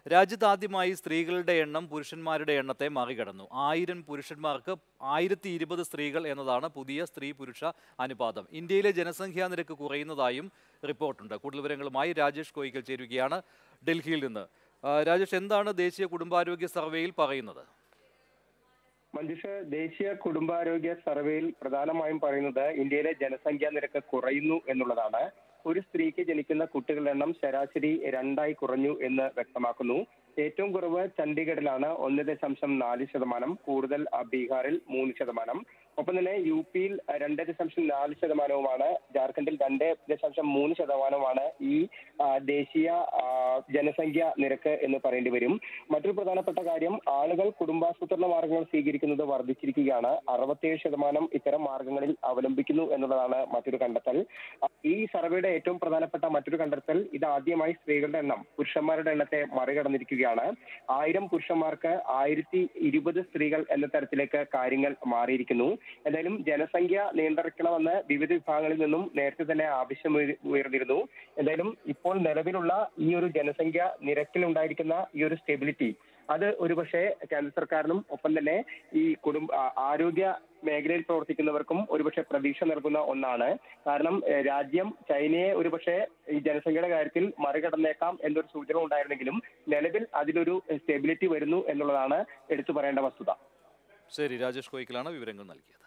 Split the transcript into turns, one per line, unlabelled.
രാജ്യത്താദ്യമായി സ്ത്രീകളുടെ എണ്ണം പുരുഷന്മാരുടെ എണ്ണത്തെ മറികടന്നു ആയിരം പുരുഷന്മാർക്ക് ആയിരത്തി ഇരുപത് സ്ത്രീകൾ എന്നതാണ് പുതിയ സ്ത്രീ പുരുഷ അനുപാതം ഇന്ത്യയിലെ ജനസംഖ്യാ നിരക്ക് കുറയുന്നതായും റിപ്പോർട്ടുണ്ട് കൂടുതൽ വിവരങ്ങളുമായി രാജേഷ് കോയിക്കൽ ചേരുകയാണ് ഡൽഹിയിൽ നിന്ന് ആ, രാജേഷ് എന്താണ് ദേശീയ കുടുംബാരോഗ്യ സർവേയിൽ പറയുന്നത്
മഞ്ജുഷ ദേശീയ കുടുംബാരോഗ്യ സർവേയിൽ പ്രധാനമായും പറയുന്നത് ഇന്ത്യയിലെ ജനസംഖ്യാ നിരക്ക് കുറയുന്നു എന്നുള്ളതാണ് ഒരു സ്ത്രീക്ക് ജനിക്കുന്ന കുട്ടികളുടെ എണ്ണം ശരാശരി രണ്ടായി കുറഞ്ഞു എന്ന് വ്യക്തമാക്കുന്നു ഏറ്റവും കുറവ് ചണ്ഡീഗഡിലാണ് ഒന്ന് ദശാംശം നാല് ശതമാനം കൂടുതൽ ആ, ബീഹാറിൽ മൂന്ന് ശതമാനം ഒപ്പം തന്നെ യു പിയിൽ രണ്ട് ദശാംശം നാല് ശതമാനവുമാണ് ജാർഖണ്ഡിൽ രണ്ട് ദശാംശം മൂന്ന് ശതമാനവുമാണ് ഈ ആ, ദേശീയ ആ, ജനസംഖ്യ നിരക്ക് എന്ന് പറയേണ്ടി വരും മറ്റൊരു പ്രധാനപ്പെട്ട കാര്യം ആളുകൾ കുടുംബാസൂത്രണ മാർഗങ്ങൾ സ്വീകരിക്കുന്നത് വർദ്ധിച്ചിരിക്കുകയാണ് അറുപത്തിയേഴ് ശതമാനം ഇത്തരം മാർഗങ്ങളിൽ അവലംബിക്കുന്നു എന്നുള്ളതാണ് മറ്റൊരു കണ്ടെത്തൽ ആ, ഈ സർവേയുടെ ഏറ്റവും പ്രധാനപ്പെട്ട മറ്റൊരു കണ്ടെത്തൽ ഇത് ആദ്യമായി സ്ത്രീകളുടെ എണ്ണം പുരുഷന്മാരുടെ എണ്ണത്തെ മറികടന്നിരിക്കുകയാണ് ആയിരം പുരുഷന്മാർക്ക് ആയിരത്തി ഇരുപത് സ്ത്രീകൾ എന്ന തരത്തിലേക്ക് കാര്യങ്ങൾ മാറിയിരിക്കുന്നു എന്തായാലും ജനസംഖ്യ നിയന്ത്രിക്കണമെന്ന് വിവിധ വിഭാഗങ്ങളിൽ നിന്നും നേരത്തെ തന്നെ ആവശ്യം ഉയർ- ഉയർന്നിരുന്നു എന്തായാലും ഇപ്പോൾ നിലവിലുള്ള ഈ ഒരു ജനസംഖ്യ നിരക്കിൽ ഉണ്ടായിരിക്കുന്ന ഈ ഒരു സ്റ്റെബിലിറ്റി അത് ഒരുപക്ഷെ കേന്ദ്ര സർക്കാരിനും ഒപ്പം തന്നെ ഈ കുടുംബ ആ- ആരോഗ്യ മേഖലയിൽ പ്രവർത്തിക്കുന്നവർക്കും ഒരുപക്ഷെ പ്രതീക്ഷ നൽകുന്ന ഒന്നാണ് കാരണം ഏഹ്, രാജ്യം ചൈനയെ ഒരുപക്ഷെ ഈ ജനസംഖ്യയുടെ കാര്യത്തിൽ മറികടന്നേക്കാം എന്നൊരു സൂചന ഉണ്ടായിരുന്നെങ്കിലും നിലവിൽ അതിലൊരു സ്റ്റെബിലിറ്റി വരുന്നു എന്നുള്ളതാണ് എടുത്തു പറയേണ്ട വസ്തുത
ശരി രാജേഷ് കോയിക്കലാണ് വിവരങ്ങൾ നൽകിയത്